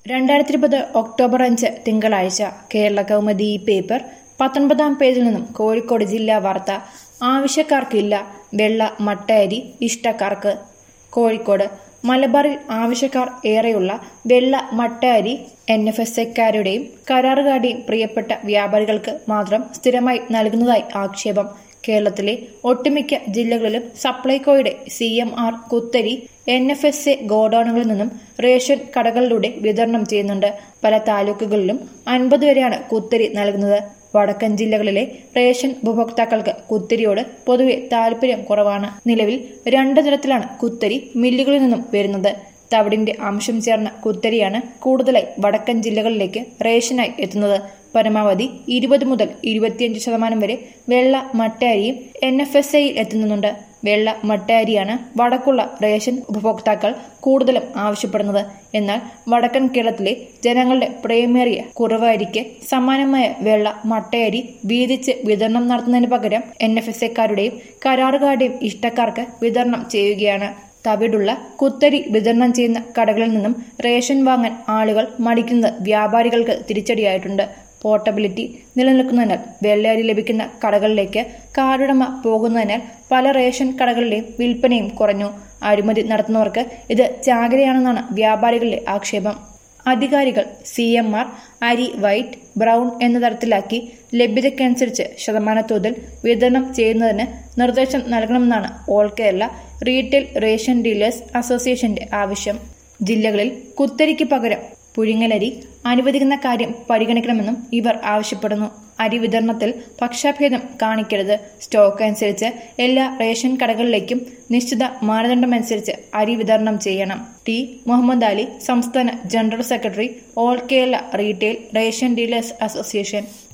രണ്ടായിരത്തി ഇരുപത് ഒക്ടോബർ അഞ്ച് തിങ്കളാഴ്ച കേരള കൗമുദി ഈ പേപ്പർ പത്തൊൻപതാം പേജിൽ നിന്നും കോഴിക്കോട് ജില്ലാ വാർത്ത ആവശ്യക്കാർക്കില്ല വെള്ള മട്ടയരി ഇഷ്ടക്കാർക്ക് കോഴിക്കോട് മലബാറിൽ ആവശ്യക്കാർ ഏറെയുള്ള വെള്ള മട്ടയരി എൻ എഫ് എസ് എക്കാരുടെയും കരാറുകാരുടെയും പ്രിയപ്പെട്ട വ്യാപാരികൾക്ക് മാത്രം സ്ഥിരമായി നൽകുന്നതായി ആക്ഷേപം കേരളത്തിലെ ഒട്ടുമിക്ക ജില്ലകളിലും സപ്ലൈകോയുടെ സി എം ആർ കുത്തരി എൻ എഫ് എസ് എ ഗോഡൌണുകളിൽ നിന്നും റേഷൻ കടകളിലൂടെ വിതരണം ചെയ്യുന്നുണ്ട് പല താലൂക്കുകളിലും അൻപത് വരെയാണ് കുത്തരി നൽകുന്നത് വടക്കൻ ജില്ലകളിലെ റേഷൻ ഉപഭോക്താക്കൾക്ക് കുത്തരിയോട് പൊതുവെ താല്പര്യം കുറവാണ് നിലവിൽ രണ്ട് തരത്തിലാണ് കുത്തരി മില്ലുകളിൽ നിന്നും വരുന്നത് തവിടിന്റെ അംശം ചേർന്ന കുത്തരിയാണ് കൂടുതലായി വടക്കൻ ജില്ലകളിലേക്ക് റേഷനായി എത്തുന്നത് പരമാവധി ഇരുപത് മുതൽ ഇരുപത്തിയഞ്ച് ശതമാനം വരെ വെള്ള മട്ടയരിയും എൻ എഫ് എസ് ഐയിൽ എത്തുന്നുണ്ട് വെള്ള മട്ടയരിയാണ് വടക്കുള്ള റേഷൻ ഉപഭോക്താക്കൾ കൂടുതലും ആവശ്യപ്പെടുന്നത് എന്നാൽ വടക്കൻ കേരളത്തിലെ ജനങ്ങളുടെ പ്രേമേറിയ കുറവരിക്ക് സമാനമായ വെള്ള മട്ടയരി വീതിച്ച് വിതരണം നടത്തുന്നതിന് പകരം എൻ എഫ് എസ് എക്കാരുടെയും കരാറുകാരുടെയും ഇഷ്ടക്കാർക്ക് വിതരണം ചെയ്യുകയാണ് തവിടുള്ള കുത്തരി വിതരണം ചെയ്യുന്ന കടകളിൽ നിന്നും റേഷൻ വാങ്ങാൻ ആളുകൾ മടിക്കുന്നത് വ്യാപാരികൾക്ക് തിരിച്ചടിയായിട്ടുണ്ട് പോർട്ടബിലിറ്റി നിലനിൽക്കുന്നതിനാൽ വെള്ളയരി ലഭിക്കുന്ന കടകളിലേക്ക് കാർഡുടമ പോകുന്നതിനാൽ പല റേഷൻ കടകളിലെയും വിൽപ്പനയും കുറഞ്ഞു അഴിമതി നടത്തുന്നവർക്ക് ഇത് ചാകരയാണെന്നാണ് വ്യാപാരികളുടെ ആക്ഷേപം അധികാരികൾ സി എം ആർ അരി വൈറ്റ് ബ്രൗൺ എന്ന തരത്തിലാക്കി ലഭ്യതയ്ക്കനുസരിച്ച് ശതമാനത്തോതിൽ വിതരണം ചെയ്യുന്നതിന് നിർദ്ദേശം നൽകണമെന്നാണ് all Kerala retail ration dealers അസോസിയേഷന്റെ ആവശ്യം ജില്ലകളിൽ കുത്തരിക്ക് പകരം പുഴുങ്ങലരി അനുവദിക്കുന്ന കാര്യം പരിഗണിക്കണമെന്നും ഇവർ ആവശ്യപ്പെടുന്നു അരി വിതരണത്തിൽ പക്ഷാഭേദം കാണിക്കരുത് സ്റ്റോക്ക് അനുസരിച്ച് എല്ലാ റേഷൻ കടകളിലേക്കും നിശ്ചിത മാനദണ്ഡമനുസരിച്ച് അരി വിതരണം ചെയ്യണം ടി മുഹമ്മദ് അലി സംസ്ഥാന general secretary all Kerala retail ration dealers association